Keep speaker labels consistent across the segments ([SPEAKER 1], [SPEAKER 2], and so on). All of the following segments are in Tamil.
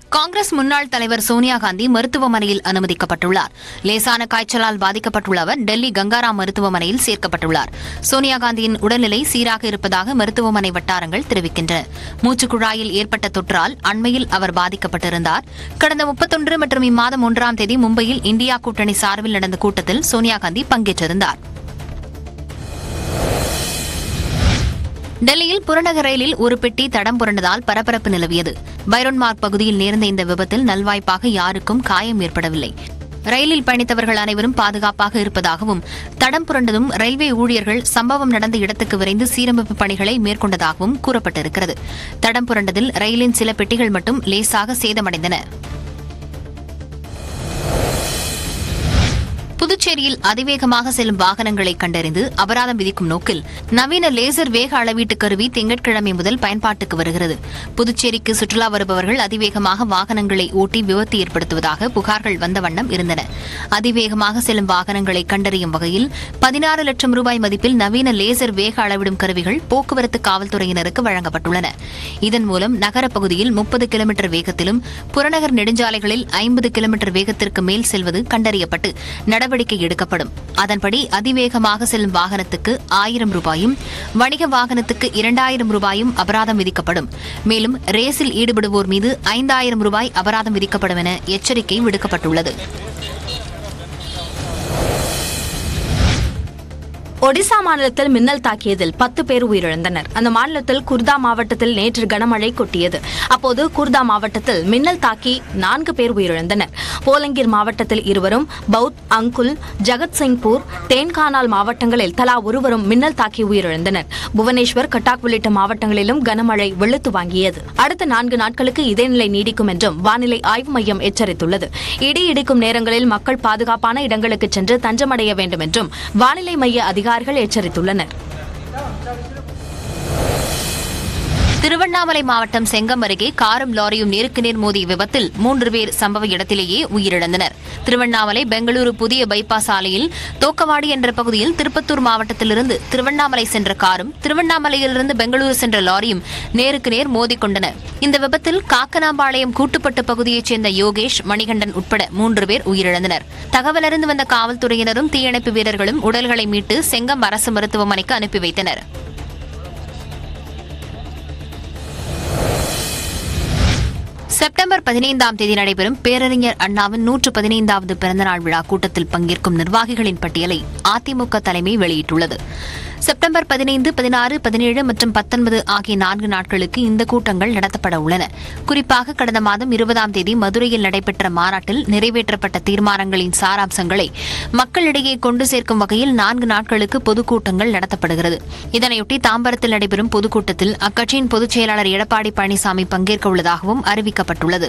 [SPEAKER 1] காங்கிரஸ் முன்னாள் தலைவர் சோனியா காந்தி மருத்துவமனையில் அனுமதிக்கப்பட்டுள்ளார் லேசான காய்ச்சலால் பாதிக்கப்பட்டுள்ள அவர் டெல்லி கங்காராம் மருத்துவமனையில் சேர்க்கப்பட்டுள்ளார் சோனியா காந்தியின் உடல்நிலை சீராக இருப்பதாக மருத்துவமனை வட்டாரங்கள் தெரிவிக்கின்றன மூச்சுக் குழாயில் ஏற்பட்ட தொற்றால் அண்மையில் அவர் பாதிக்கப்பட்டிருந்தார் கடந்த முப்பத்தொன்று மற்றும் இம்மாதம் ஒன்றாம் தேதி மும்பையில் இந்தியா கூட்டணி சார்பில் நடந்த கூட்டத்தில் சோனியா காந்தி பங்கேற்றிருந்தார் டெல்லியில் புறநகர் ரயிலில் ஒரு பெட்டி தடம் புரண்டதால் பரபரப்பு நிலவியது பைரோன்மார்க் பகுதியில் நேர்ந்த இந்த விபத்தில் நல்வாய்ப்பாக யாருக்கும் காயம் ஏற்படவில்லை ரயிலில் பயணித்தவர்கள் அனைவரும் பாதுகாப்பாக இருப்பதாகவும் தடம் புரண்டதும் ரயில்வே ஊழியர்கள் சம்பவம் நடந்த இடத்துக்கு விரைந்து சீரமைப்பு பணிகளை மேற்கொண்டதாகவும் கூறப்பட்டிருக்கிறது தடம் புரண்டதில் ரயிலின் சில பெட்டிகள் மட்டும் லேசாக சேதமடைந்தன புதுச்சேரியில் அதிவேகமாக செல்லும் வாகனங்களை கண்டறிந்து அபராதம் விதிக்கும் நோக்கில் நவீன லேசர் வேக அளவீட்டு கருவி திங்கட்கிழமை முதல் பயன்பாட்டுக்கு வருகிறது புதுச்சேரிக்கு சுற்றுலா வருபவர்கள் அதிவேகமாக வாகனங்களை ஓட்டி விபத்து ஏற்படுத்துவதாக புகார்கள் வந்த வண்ணம் இருந்தன அதிவேகமாக செல்லும் வாகனங்களை கண்டறியும் வகையில் பதினாறு லட்சம் ரூபாய் மதிப்பில் நவீன லேசர் வேக அளவிடும் கருவிகள் போக்குவரத்து காவல்துறையினருக்கு வழங்கப்பட்டுள்ளன இதன் மூலம் நகரப் பகுதியில் முப்பது கிலோமீட்டர் வேகத்திலும் புறநகர் நெடுஞ்சாலைகளில் ஐம்பது கிலோமீட்டர் வேகத்திற்கு மேல் செல்வது கண்டறியப்பட்டு நடவடிக்கை எடுக்கப்படும் அதன்படி அதிவேகமாக செல்லும் வாகனத்துக்கு ஆயிரம் ரூபாயும் வணிக வாகனத்துக்கு இரண்டாயிரம் ரூபாயும் அபராதம் விதிக்கப்படும் மேலும் ரேஸில் ஈடுபடுவோர் மீது ஐந்தாயிரம் ரூபாய் அபராதம் விதிக்கப்படும் என எச்சரிக்கை விடுக்கப்பட்டுள்ளது
[SPEAKER 2] ஒடிசா மாநிலத்தில் மின்னல் தாக்கியதில் பத்து பேர் உயிரிழந்தனர் அந்த மாநிலத்தில் குர்தா மாவட்டத்தில் நேற்று கனமழை கொட்டியது அப்போது குர்தா மாவட்டத்தில் மின்னல் தாக்கி நான்கு பேர் உயிரிழந்தனர் போலங்கிர் மாவட்டத்தில் இருவரும் பவுத் அங்குல் ஜகத்சிங்பூர் தேன்கானால் மாவட்டங்களில் தலா ஒருவரும் மின்னல் தாக்கி உயிரிழந்தனர் புவனேஸ்வர் கட்டாக் உள்ளிட்ட மாவட்டங்களிலும் கனமழை வெளுத்து வாங்கியது அடுத்த நான்கு நாட்களுக்கு இதே நிலை நீடிக்கும் என்றும் வானிலை ஆய்வு மையம் எச்சரித்துள்ளது இடி இடிக்கும் நேரங்களில் மக்கள் பாதுகாப்பான இடங்களுக்கு சென்று தஞ்சமடைய வேண்டும் என்றும் வானிலை மைய அதிகாரிகள் எச்சரித்துள்ளனர்
[SPEAKER 1] திருவண்ணாமலை மாவட்டம் செங்கம் அருகே காரும் லாரியும் நேருக்கு நேர் மோதிய விபத்தில் மூன்று பேர் சம்பவ இடத்திலேயே உயிரிழந்தனர் திருவண்ணாமலை பெங்களூரு புதிய பைபாஸ் சாலையில் தோக்கவாடி என்ற பகுதியில் திருப்பத்தூர் மாவட்டத்திலிருந்து திருவண்ணாமலை சென்ற காரும் திருவண்ணாமலையிலிருந்து பெங்களூரு சென்ற லாரியும் நேருக்கு நேர் மோதிக்கொண்டன இந்த விபத்தில் காக்கனாம்பாளையம் கூட்டுப்பட்டு பகுதியைச் சேர்ந்த யோகேஷ் மணிகண்டன் உட்பட மூன்று பேர் உயிரிழந்தனர் தகவலறிந்து வந்த காவல்துறையினரும் தீயணைப்பு வீரர்களும் உடல்களை மீட்டு செங்கம் அரசு மருத்துவமனைக்கு அனுப்பி வைத்தனர் செப்டம்பர் பதினைந்தாம் தேதி நடைபெறும் பேரறிஞர் அண்ணாவின் நூற்று பதினைந்தாவது பிறந்தநாள் விழா கூட்டத்தில் பங்கேற்கும் நிர்வாகிகளின் பட்டியலை அதிமுக தலைமை வெளியிட்டுள்ளது செப்டம்பர் பதினைந்து பதினாறு பதினேழு மற்றும் பத்தொன்பது ஆகிய நான்கு நாட்களுக்கு இந்த கூட்டங்கள் நடத்தப்பட உள்ளன குறிப்பாக கடந்த மாதம் இருபதாம் தேதி மதுரையில் நடைபெற்ற மாநாட்டில் நிறைவேற்றப்பட்ட தீர்மானங்களின் சாராம்சங்களை மக்களிடையே கொண்டு சேர்க்கும் வகையில் நான்கு நாட்களுக்கு பொதுக்கூட்டங்கள் நடத்தப்படுகிறது இதனையொட்டி தாம்பரத்தில் நடைபெறும் பொதுக்கூட்டத்தில் அக்கட்சியின் பொதுச் செயலாளர் எடப்பாடி பழனிசாமி பங்கேற்க உள்ளதாகவும் அறிவிக்கப்பட்டுள்ளது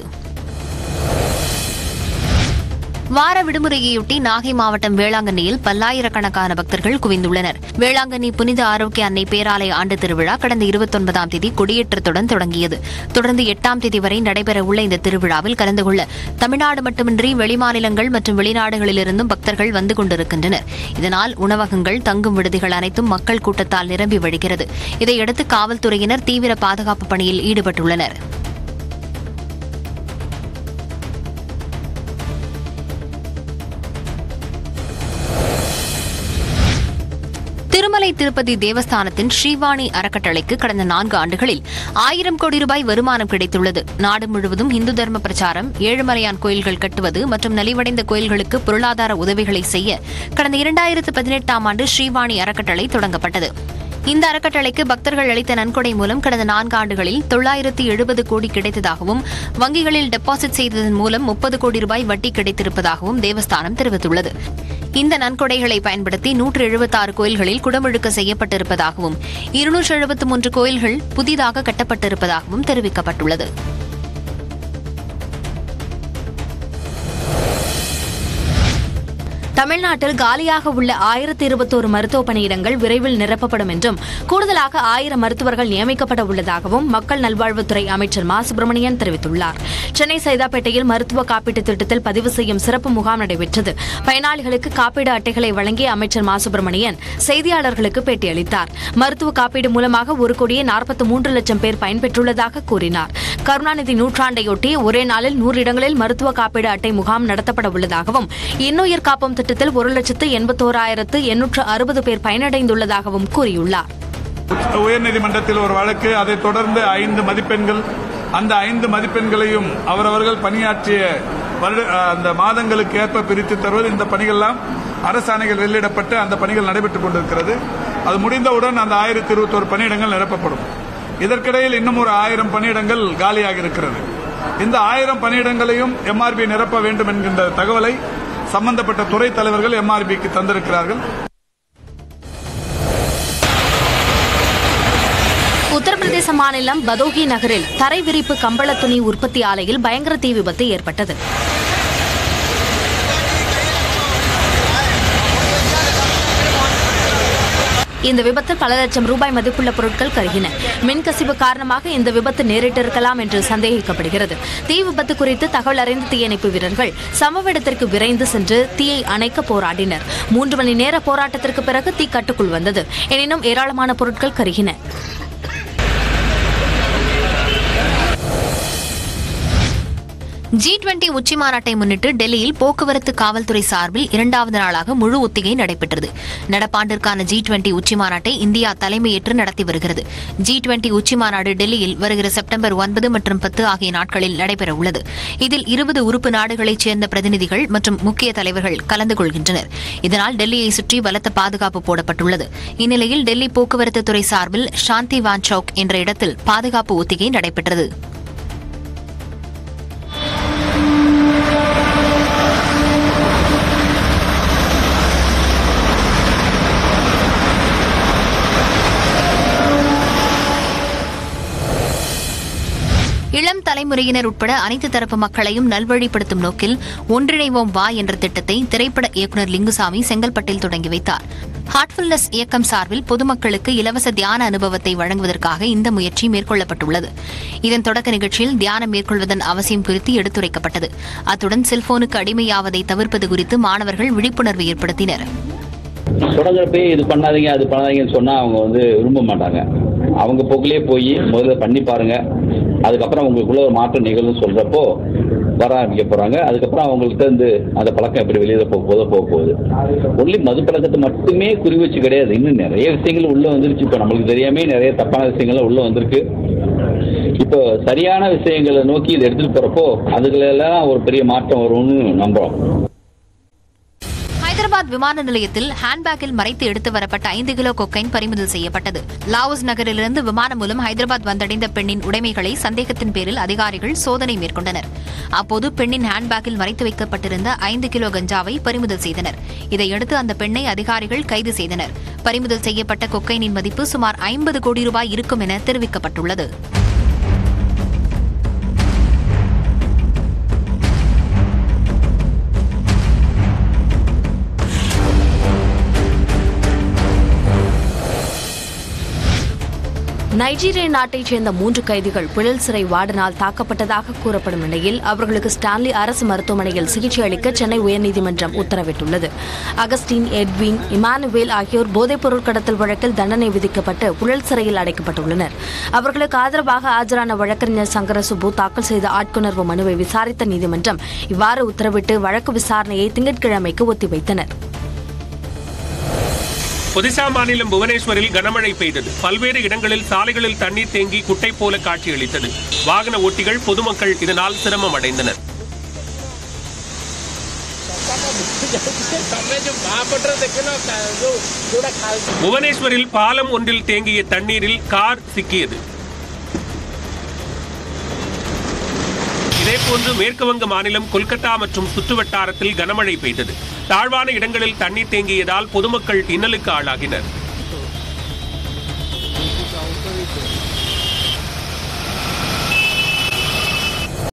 [SPEAKER 1] வார விடுமுறையையொட்டி நாகை மாவட்டம் வேளாங்கண்ணியில் பல்லாயிரக்கணக்கான பக்தர்கள் குவிந்துள்ளனர் வேளாங்கண்ணி புனித ஆரோக்கிய அன்னை பேராலய ஆண்டு திருவிழா கடந்த இருபத்தொன்பதாம் தேதி கொடியேற்றத்துடன் தொடங்கியது தொடர்ந்து எட்டாம் தேதி வரை நடைபெறவுள்ள இந்த திருவிழாவில் கலந்து கொள்ள தமிழ்நாடு மட்டுமின்றி வெளிமாநிலங்கள் மற்றும் வெளிநாடுகளிலிருந்தும் பக்தர்கள் வந்து கொண்டிருக்கின்றனர் இதனால் உணவகங்கள் தங்கும் விடுதிகள் அனைத்தும் மக்கள் கூட்டத்தால் நிரம்பி வழிகிறது இதையடுத்து காவல்துறையினர் தீவிர பாதுகாப்பு பணியில் ஈடுபட்டுள்ளனர் திருமலை திருப்பதி தேவஸ்தானத்தின் ஸ்ரீவாணி அறக்கட்டளைக்கு கடந்த நான்கு ஆண்டுகளில் ஆயிரம் கோடி ரூபாய் வருமானம் கிடைத்துள்ளது நாடு முழுவதும் இந்து தர்ம பிரச்சாரம் ஏழுமலையான் கோயில்கள் கட்டுவது மற்றும் நலிவடைந்த கோயில்களுக்கு பொருளாதார உதவிகளை செய்ய கடந்த இரண்டாயிரத்து பதினெட்டாம் ஆண்டு ஸ்ரீவாணி அறக்கட்டளை தொடங்கப்பட்டது இந்த அறக்கட்டளைக்கு பக்தர்கள் அளித்த நன்கொடை மூலம் கடந்த நான்கு ஆண்டுகளில் தொள்ளாயிரத்தி எழுபது கோடி கிடைத்ததாகவும் வங்கிகளில் டெபாசிட் செய்ததன் மூலம் முப்பது கோடி ரூபாய் வட்டி கிடைத்திருப்பதாகவும் தேவஸ்தானம் தெரிவித்துள்ளது இந்த நன்கொடைகளை பயன்படுத்தி நூற்று எழுபத்தாறு கோயில்களில் குடமுழுக்க செய்யப்பட்டிருப்பதாகவும் இருநூற்று எழுபத்து மூன்று கோயில்கள் புதிதாக கட்டப்பட்டிருப்பதாகவும் தெரிவிக்கப்பட்டுள்ளது
[SPEAKER 2] தமிழ்நாட்டில் காலியாக உள்ள ஆயிரத்தி இருபத்தோரு மருத்துவ பணியிடங்கள் விரைவில் நிரப்பப்படும் என்றும் கூடுதலாக ஆயிரம் மருத்துவர்கள் நியமிக்கப்பட உள்ளதாகவும் மக்கள் நல்வாழ்வுத்துறை அமைச்சர் மா சுப்பிரமணியன் தெரிவித்துள்ளார் சென்னை சைதாப்பேட்டையில் மருத்துவ காப்பீட்டு திட்டத்தில் பதிவு செய்யும் சிறப்பு முகாம் நடைபெற்றது பயனாளிகளுக்கு காப்பீடு அட்டைகளை வழங்கிய அமைச்சர் மா சுப்பிரமணியன் செய்தியாளர்களுக்கு பேட்டியளித்தார் மருத்துவ காப்பீடு மூலமாக ஒரு கோடியே நாற்பத்தி மூன்று லட்சம் பேர் பயன்பெற்றுள்ளதாக கூறினார் கருணாநிதி நூற்றாண்டையொட்டி ஒரே நாளில் நூறு இடங்களில் மருத்துவ காப்பீடு அட்டை முகாம் நடத்தப்பட உள்ளதாகவும் இன்னுயிர் காப்போம் திட்டத்தில் ஒரு லட்சத்து எண்பத்தோராயிரத்து எண்ணூற்று அறுபது பேர் பயனடைந்துள்ளதாகவும் கூறியுள்ளார்
[SPEAKER 3] உயர்நீதிமன்றத்தில் ஒரு வழக்கு அதைத் தொடர்ந்து ஐந்து மதிப்பெண்கள் அந்த ஐந்து மதிப்பெண்களையும் அவரவர்கள் பணியாற்றிய வருட அந்த மாதங்களுக்கு ஏற்ப பிரித்து தருவது இந்த பணிகள்லாம் அரசாணைகள் வெளியிடப்பட்டு அந்த பணிகள் நடைபெற்றுக் கொண்டிருக்கிறது அது முடிந்தவுடன் அந்த ஆயிரத்தி இருபத்தோரு பணியிடங்கள் நிரப்பப்படும் இதற்கிடையில் இன்னும் ஒரு ஆயிரம் பணியிடங்கள் காலியாக இருக்கிறது இந்த ஆயிரம் பணியிடங்களையும் எம்ஆர்பி நிரப்ப வேண்டும் என்கின்ற தகவலை சம்பந்தப்பட்ட துறை தலைவர்கள் எம்ஆர்பிக்கு தந்திருக்கிறார்கள்
[SPEAKER 2] உத்தரப்பிரதேச மாநிலம் பதோகி நகரில் தரை விரிப்பு கம்பள துணி உற்பத்தி ஆலையில் பயங்கர தீ விபத்து ஏற்பட்டது இந்த விபத்தில் பல லட்சம் ரூபாய் மதிப்புள்ள பொருட்கள் கருகின மின்கசிவு காரணமாக இந்த விபத்து நேரிட்டிருக்கலாம் என்று சந்தேகிக்கப்படுகிறது தீ விபத்து குறித்து தகவல் அறிந்த தீயணைப்பு வீரர்கள் சம்பவ இடத்திற்கு விரைந்து சென்று தீயை அணைக்க போராடினர் மூன்று மணி நேர போராட்டத்திற்கு பிறகு தீ கட்டுக்குள் வந்தது எனினும் ஏராளமான பொருட்கள் கருகின
[SPEAKER 1] ஜி டுவெண்டி உச்சி மாநாட்டை முன்னிட்டு டெல்லியில் போக்குவரத்து காவல்துறை சார்பில் இரண்டாவது நாளாக முழு ஒத்திகை நடைபெற்றது நடப்பாண்டிற்கான ஜி டுவெண்டி உச்சி மாநாட்டை இந்தியா தலைமையேற்று நடத்தி வருகிறது ஜி டுவெண்டி உச்சி மாநாடு டெல்லியில் வருகிற செப்டம்பர் ஒன்பது மற்றும் பத்து ஆகிய நாட்களில் நடைபெற உள்ளது இதில் இருபது உறுப்பு நாடுகளைச் சேர்ந்த பிரதிநிதிகள் மற்றும் முக்கிய தலைவர்கள் கலந்து கொள்கின்றனர் இதனால் டெல்லியை சுற்றி பலத்த பாதுகாப்பு போடப்பட்டுள்ளது இந்நிலையில் டெல்லி போக்குவரத்து துறை சார்பில் சாந்தி வான் சவுக் என்ற இடத்தில் பாதுகாப்பு ஒத்திகை நடைபெற்றது இளம் தலைமுறையினர் உட்பட அனைத்து தரப்பு மக்களையும் நல்வழிப்படுத்தும் நோக்கில் ஒன்றிணைவோம் வா என்ற திட்டத்தை திரைப்பட இயக்குநர் லிங்குசாமி செங்கல்பட்டில் தொடங்கி வைத்தார் ஹார்ட்ஃபுல்னஸ் இயக்கம் சார்பில் பொதுமக்களுக்கு இலவச தியான அனுபவத்தை வழங்குவதற்காக இந்த முயற்சி மேற்கொள்ளப்பட்டுள்ளது இதன் தொடக்க நிகழ்ச்சியில் தியானம் மேற்கொள்வதன் அவசியம் குறித்து எடுத்துரைக்கப்பட்டது அத்துடன் செல்போனுக்கு அடிமையாவதை தவிர்ப்பது குறித்து மாணவர்கள் விழிப்புணர்வு ஏற்படுத்தினர்
[SPEAKER 4] தொடங்குறப்பே இது பண்ணாதீங்க அது பண்ணாதீங்கன்னு சொன்னா அவங்க வந்து விரும்ப மாட்டாங்க அவங்க போக்கிலே போய் முதல்ல பண்ணி பாருங்க அதுக்கப்புறம் உங்களுக்குள்ள ஒரு மாற்றம் நிகழும் சொல்றப்போ வர ஆரம்பிக்க போறாங்க அதுக்கப்புறம் அவங்கள்ட்ட இருந்து அந்த பழக்கம் எப்படி வெளியில போக போதோ போக போகுது ஒன்லி மது பழக்கத்தை மட்டுமே குறி வச்சு கிடையாது இன்னும் நிறைய விஷயங்கள் உள்ள வந்துருச்சு இப்போ நம்மளுக்கு தெரியாமே நிறைய தப்பான விஷயங்கள் உள்ள வந்திருக்கு இப்போ சரியான விஷயங்களை நோக்கி இதை எடுத்துட்டு போறப்போ அதுகளெல்லாம் ஒரு பெரிய மாற்றம் வரும்னு நம்புறோம்
[SPEAKER 1] ஹைதராபாத் விமான நிலையத்தில் ஹேண்ட்பேக்கில் மறைத்து எடுத்து வரப்பட்ட ஐந்து கிலோ கொக்கைன் பறிமுதல் செய்யப்பட்டது லாவோஸ் நகரிலிருந்து விமானம் மூலம் ஹைதராபாத் வந்தடைந்த பெண்ணின் உடைமைகளை சந்தேகத்தின் பேரில் அதிகாரிகள் சோதனை மேற்கொண்டனர் அப்போது பெண்ணின் ஹேண்ட்பேக்கில் மறைத்து வைக்கப்பட்டிருந்த ஐந்து கிலோ கஞ்சாவை பறிமுதல் செய்தனர் இதையடுத்து அந்த பெண்ணை அதிகாரிகள் கைது செய்தனர் பறிமுதல் செய்யப்பட்ட கொக்கைனின் மதிப்பு சுமார் ஐம்பது கோடி ரூபாய் இருக்கும் என தெரிவிக்கப்பட்டுள்ளது
[SPEAKER 2] நைஜீரிய நாட்டைச் சேர்ந்த மூன்று கைதிகள் புழல் சிறை வார்டனால் தாக்கப்பட்டதாக கூறப்படும் நிலையில் அவர்களுக்கு ஸ்டான்லி அரசு மருத்துவமனையில் சிகிச்சை அளிக்க சென்னை உயர்நீதிமன்றம் உத்தரவிட்டுள்ளது அகஸ்டின் எட்வின் இமானுவேல் ஆகியோர் போதைப்பொருள் கடத்தல் வழக்கில் தண்டனை விதிக்கப்பட்டு புழல் சிறையில் அடைக்கப்பட்டுள்ளனர் அவர்களுக்கு ஆதரவாக ஆஜரான வழக்கறிஞர் சங்கர சுப்பு தாக்கல் செய்த ஆட்கொணர்வு மனுவை விசாரித்த நீதிமன்றம் இவ்வாறு உத்தரவிட்டு வழக்கு விசாரணையை திங்கட்கிழமைக்கு ஒத்திவைத்தனர்
[SPEAKER 5] ஒடிசா மாநிலம் புவனேஸ்வரில் கனமழை பெய்தது பல்வேறு இடங்களில் சாலைகளில் தண்ணீர் தேங்கி குட்டை போல காட்சியளித்தது வாகன ஓட்டிகள் பொதுமக்கள் இதனால் சிரமம் அடைந்தனர் புவனேஸ்வரில் பாலம் ஒன்றில் தேங்கிய தண்ணீரில் கார் சிக்கியது இதேபோன்று மேற்குவங்க மாநிலம் கொல்கத்தா மற்றும் சுற்றுவட்டாரத்தில் கனமழை பெய்தது தாழ்வான இடங்களில் தண்ணீர் தேங்கியதால் பொதுமக்கள் இன்னலுக்கு ஆளாகினர்